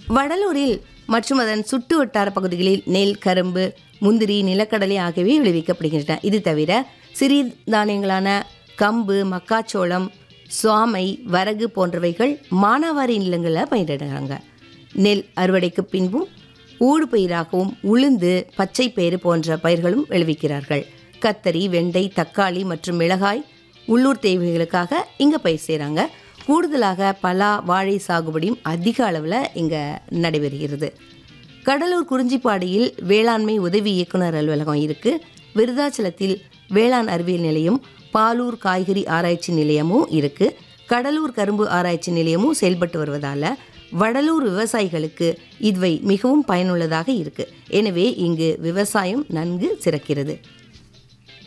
வடலூரில் மற்றும் அதன் சுற்று வட்டார பகுதிகளில் நெல் கரும்பு முந்திரி நிலக்கடலை ஆகியவை விளைவிக்கப்படுகின்றன இது தவிர சிறி தானியங்களான கம்பு மக்காச்சோளம் சுவாமை வரகு போன்றவைகள் மானாவாரி நிலங்களில் பயிரிடுறாங்க நெல் அறுவடைக்கு பின்பும் ஊடு பயிராகவும் உளுந்து பச்சை பயிறு போன்ற பயிர்களும் விளைவிக்கிறார்கள் கத்தரி வெண்டை தக்காளி மற்றும் மிளகாய் உள்ளூர் தேவைகளுக்காக இங்கே பயிர் செய்கிறாங்க கூடுதலாக பலா வாழை சாகுபடியும் அதிக அளவில் இங்கே நடைபெறுகிறது கடலூர் குறிஞ்சிப்பாடியில் வேளாண்மை உதவி இயக்குனர் அலுவலகம் இருக்குது விருதாச்சலத்தில் வேளாண் அறிவியல் நிலையம் பாலூர் காய்கறி ஆராய்ச்சி நிலையமும் இருக்குது கடலூர் கரும்பு ஆராய்ச்சி நிலையமும் செயல்பட்டு வருவதால் வடலூர் விவசாயிகளுக்கு இவை மிகவும் பயனுள்ளதாக இருக்குது எனவே இங்கு விவசாயம் நன்கு சிறக்கிறது